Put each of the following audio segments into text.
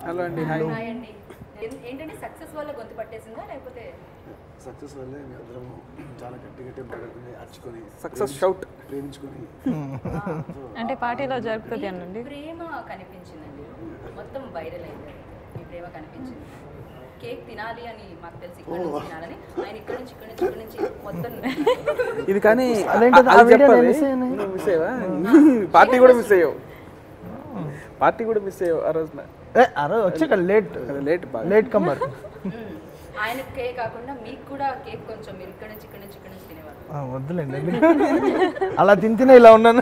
Hello అండి hi hi అండి ఏం- ఏంటంటే సక్సెస్ వల్ల గొంతు పట్టేసిందా లేకపోతే సక్సెస్ వల్లే మీ అందరము చాలా గట్టి గట్టి మాట్లాడుకుని అర్చుకొని సక్సెస్ షౌట్ ప్రేమించుకొని అంటే పార్టీలో జరుపుతుంది అనండి ప్రేమ కనిపించిందండి మొత్తం వైరల్ అయింది మీ ప్రేమ కనిపించింది కేక్ తినాలి అని మాకు తెలిసి ఇక్కడ నుంచి తినాలని ఆయన ఇక్కడ నుంచి ఇక్కడ నుంచి ఇక్కడ నుంచి మొత్తం ఇది కానీ అదేంటది? ఆ అది వీడియో చెప్పాలి నేను miss అయ్యానే. నువ్వు మిస్ అయ్యవా పార్టీ కూడా మిస్ అయ్యావు పార్టీ కూడా మిస్ అయ్యావు ఆ రోజున ఏ అరే వచ్చాక లేట్ అది లేట్ బాగా లేట్ కమ్మర్ మ్మ్. ఆయన కేక్ కాకుండా మీకు కూడా కేక్ కొంచెం మీరు ఇక్కడ నుంచి ఇక్కడ నుంచి ఇక్కడ నుంచి తినేవారు వద్దులేండి అలా తింటేనే ఇలా ఉన్నాను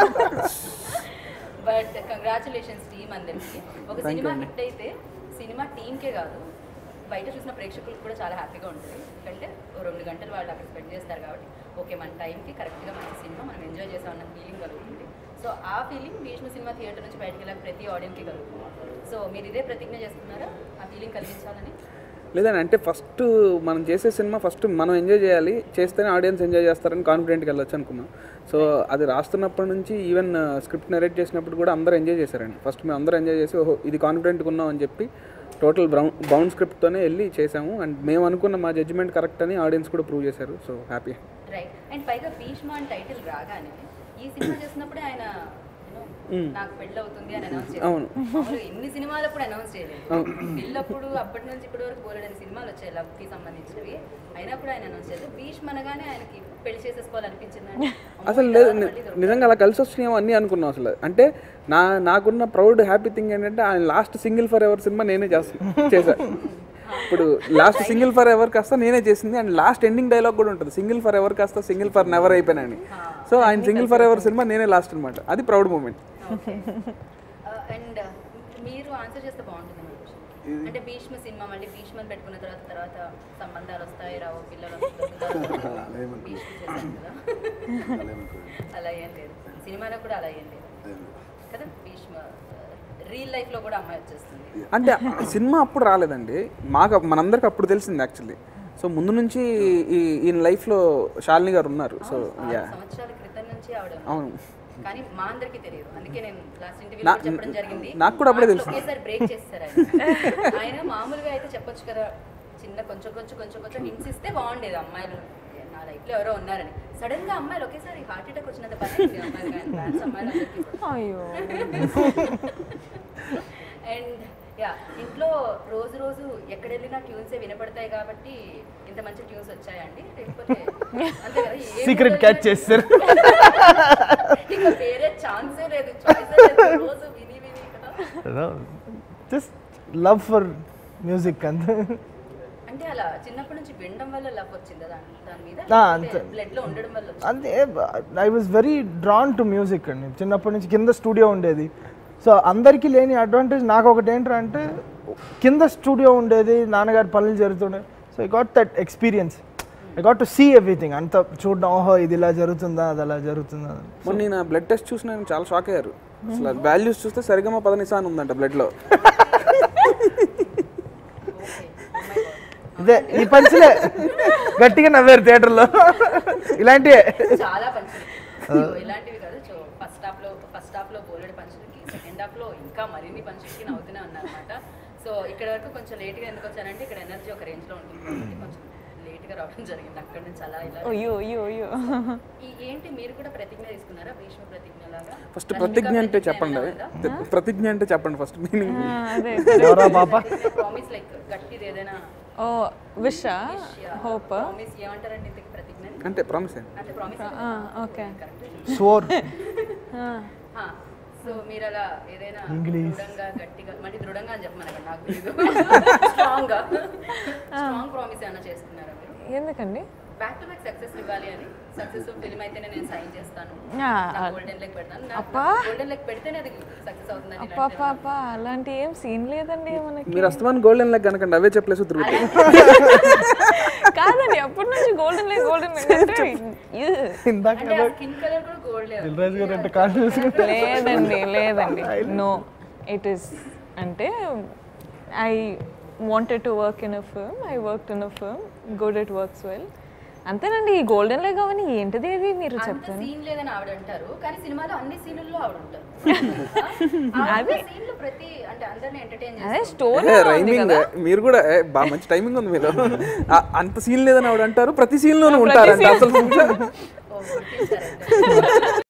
బట్ కంగ్రాచులేషన్స్ టీమ్ అందరికి ఒక సినిమా హిట్ అయితే సినిమా టీంకే కాదు బయట చూసిన ప్రేక్షకులకు కూడా చాలా హ్యాపీగా ఉంటుంది ఎందుకంటే ఓ రెండు గంటలు వాళ్ళు అక్కడ స్పెండ్ చేస్తారు కాబట్టి ఓకే మన టైంకి కరెక్ట్గా మన సినిమా మనం ఎంజాయ్ చేసామన్న ఫీలింగ్ కలుగుతుంది సో ఆ ఫీలింగ్ భీష్మ సినిమా థియేటర్ నుంచి బయటకు వెళ్ళాక ప్రతి ఆడియన్కి కలుగుతుంది సో మీరు ఇదే ప్రతిజ్ఞ చేసుకున్నారా ఆ ఫీలింగ్ కలిగించాలని లేదండి అంటే ఫస్ట్ మనం చేసే సినిమా ఫస్ట్ మనం ఎంజాయ్ చేయాలి చేస్తేనే ఆడియన్స్ ఎంజాయ్ చేస్తారని కాన్ఫిడెంట్గా వెళ్ళొచ్చు అనుకున్నాం సో అది రాస్తున్నప్పటి నుంచి ఈవెన్ స్క్రిప్ట్ నెరేట్ చేసినప్పుడు కూడా అందరూ ఎంజాయ్ చేశారండి ఫస్ట్ మేము అందరూ ఎంజాయ్ చేసి ఓహో ఇది కాన్ఫిడెంట్గా ఉన్నాం అని చెప్పి టోటల్ బ్రౌన్ బౌండ్ స్క్రిప్ట్తోనే వెళ్ళి చేసాము అండ్ మేము అనుకున్న మా జడ్జిమెంట్ కరెక్ట్ అని ఆడియన్స్ కూడా ప్రూవ్ చేశారు సో హ్యాపీ రైట్ అండ్ పైగా భీష్మ అని టైటిల్ రాగానే ఈ సినిమా చేసినప్పుడే ఆయన you know, నాకు పెళ్ళి అవుతుంది అని అనౌన్స్ అవును. చేశారు ఎన్ని సినిమాలు అప్పుడు అనౌన్స్ చేయలేదు పెళ్ళప్పుడు అప్పటి నుంచి ఇప్పటి వరకు బోలెడని సినిమాలు వచ్చాయి లవ్ కి సంబంధించినవి అయినప్పుడు ఆయన అనౌన్స్ చేశారు భీష్మ అనగానే ఆయనకి పెళ్లి చేసేసుకోవాలనిపించింది అసలు లేదు ని- నిజంగా అలా కలిసి వచ్చినాయేమో అన్నీ అనుకున్నాం అసలు అంటే నా నాకున్న ప్రౌడ్ హ్యాపీ థింగ్ ఏంటంటే ఆయన last single forever cinema నేనే చేస్తా చేశా ఇప్పుడు లాస్ట్ సింగిల్ ఫర్ ఎవర్ కాస్త నేనే చేసింది అండ్ లాస్ట్ ఎండింగ్ డైలాగ్ కూడా ఉంటుంది సింగిల్ ఫర్ ఎవర్ కాస్త సింగిల్ ఫర్ నెవర్ అయిపోయినాని సో ఆయన సింగిల్ ఫర్ ఎవర్ సినిమా నేనే లాస్ట్ అనమాట అది ప్రౌడ్ మూమెంట్ అండ్ మీరు ఆన్సర్ చేస్తే బాగుంటుంది అనిపించింది. అంటే భీష్మ సినిమా మళ్ళీ భీష్మని పెట్టుకున్న తర్వాత తర్వాత సంబంధాలు వస్తాయి రావు పిల్లలు వస్తారు. అలా ఏమనుకో భీష్మ చేశారు కదా అలా ఏమనుకో అలా ఏం లేదు సినిమాలో కూడా అలా ఏం లేదు కదా భీష్మ రియల్ లైఫ్ లో కూడా అమ్మాయి వచ్చేస్తుంది అంటే ఆ సినిమా అప్పుడు రాలేదండి మాకు మనందరికి అప్పుడు తెలిసింది యాక్చువల్లీ సో ముందు నుంచి ఈ ఈయన లైఫ్లో శాలిని గారు ఉన్నారు సో ఆరు యా సంవత్సరాల క్రితం నుంచి ఆవిడ ఉంది. అవును కానీ మా అందరికి తెలియదు అందుకే నేను లాస్ట్ ఇంటర్వ్యూ నా- చెప్పడం జరిగింది నాకు కూడా అప్పుడే మాటలు తెలుసు. ఒకేసారి బ్రేక్ చేస్తారు ఆయన ఆయన మామూలుగా అయితే చెప్పొచ్చు కదా చిన్న కొంచెం కొంచెం కొంచెం కొంచెం హింట్స్ ఇస్తే బాగుండేది అమ్మాయిలు నా లైఫ్ లో ఎవరో ఉన్నారని సడన్ గా అమ్మాయిలు ఒకేసారి హార్ట్ అటాక్ వచ్చినంత పని అయింది అమ్మాయిలు కానీ ఫ్యాన్స్ అమ్మాయిలు అందరికీ కూడా. అయ్యో అండ్ యా ఇంట్లో రోజు రోజు ఎక్కడ వెళ్ళినా ట్యూన్సే వినపడతాయి కాబట్టి ఇంత మంచి ట్యూన్స్ వచ్చాయండి లేకపోతే అంతే కదా ఏ సీక్రెట్ ఊళ్ళో క్యాచ్ వెళ్ళినా చేస్తారు ఇక వేరే ఛాన్సే లేదు చాయిస్ లేదు రోజు విని విని కదా జస్ట్ లవ్ ఫర్ మ్యూజిక్ అంతే అంటే అలా చిన్నప్పటి నుంచి వినడం వల్ల లవ్ వచ్చిందా దాని దాని మీద ఆ, అంతే. బ్లడ్ లో ఉండడం వల్ల వచ్చిందా? అంతే I was very drawn to music అండి చిన్నప్పటి నుంచి కింద స్టూడియో ఉండేది సో అందరికీ లేని అడ్వాంటేజ్ నాకు ఒకటి ఏంటంటే అంటే కింద స్టూడియో ఉండేది నాన్నగారి పనులు జరుగుతుండే so I got that experience I got to see everything అంత చూడడం ఓహో ఇది ఇలా జరుగుతుందా అది అలా జరుగుతుందా అని. మొన్న నేను బ్లడ్ టెస్ట్ చూసిన ఆయన చాలా షాక్ అయ్యారు అసలు వాల్యూస్ చూస్తే సరిగమ పదనిసా అని ఉందంట బ్లడ్లో ఇదే ఈ పంచులే గట్టిగా నవ్వారు థియేటర్లో ఇలాంటివే చాలా పంచులు ఇలాంటివి కాదు సో ఫస్ట్ హాఫ్ లో ఫస్ట్ హాఫ్ లో బోలెడ్ పంచులకి సెకండ్ హాఫ్ లో ఇంకా మరిన్ని పంచులకి నవ్వుతూనే ఉన్నారన్నమాట సో ఇక్కడ వరకు కొంచెం లేట్ గా ఎందుకు వచ్చానంటే ఇక్కడ ఎనర్జీ ఒక రేంజ్ లో ఉంటుంది కాబట్టి కొంచెం లేట్ గా రావడం జరిగింది అక్కడ నుంచి అలా ఇలా అయ్యో అయ్యో అయ్యో ఈ ఏంటి మీరు కూడా ప్రతిజ్ఞ తీసుకున్నారా భీష్మ ప్రతిజ్ఞ లాగా ఫస్ట్ ప్రతిజ్ఞ అంటే చెప్పండి ప్రతిజ్ఞ అంటే చెప్పండి ఫస్ట్ మీనింగ్ ఆ, అదే ఎవరా పాప ప్రామిస్ లైక్ గట్టిది ఏదైనా ఓ విష హోప్ ప్రామిస్ ఏమంటారండి ఇంతకి ప్రతిజ్ఞ అంటే ప్రామిస్ అంటే promise okay correct swore so మీరు అలా ఏదైనా English. దృఢంగా గట్టిగా మళ్ళీ దృఢంగా అని చెప్పమని నాకు తెలియదు స్ట్రాంగ్ గా స్ట్రాంగ్ ప్రామిస్ ఏమైనా చేస్తున్నారా మీరు ఎందుకండి బ్యాక్ టు బ్యాక్ సక్సెస్ ఇవ్వాలి అని సక్సెస్ఫుల్ ఫిల్మ్ అయితేనే నేను సైన్ చేస్తాను ఆ, గోల్డెన్ లెగ్ పెడతాను అబ్బా. గోల్డెన్ లెగ్ పెడితేనే అది సక్సెస్ అవుతుందని అప్పా పాప అలాంటి ఏం సీన్ లేదండి మనకి మీరు అస్తమాన్ గోల్డెన్ లెగ్ కనకండి అవే చెప్పలేసి తిరుగుతాయి కాదండి అప్పటి నుంచి గోల్డెన్ లైక్ గోల్డెన్ అంటే ఇ- ఇందాక అంటే ఆ స్కిన్ కలర్ కూడా గోల్డ్ దిల్రాజు గారు అంటే కాన్ఫిడెన్స్ లేదండి లేదండి నో ఇట్ ఈస్ అంటే I wanted to work in a film I work in a film good it works well అంతేనండి ఈ గోల్డెన్ లెగ్ అవన్నీ ఏంటిది ఇది మీరు అంత చెప్తాను సీన్ లేదని ఆవిడ అంటారు కానీ సినిమాలో అన్ని సీన్లలో ఆవిడ ఉంటారు అది- సీన్లు ప్రతి అంటే అందరిని ఎంటర్టైన్ అదే చేస్తారు స్టోరీ రైమింగ్ మీరు కూడా ఏ, బాగా మంచి టైమింగ్ ఉంది మీలో ఆ, అంత సీన్ లేదని ఆవిడ అంటారు ప్రతి సీన్ లోనూ ఉంటారంట అసలు ఓ, గుర్తించారంట.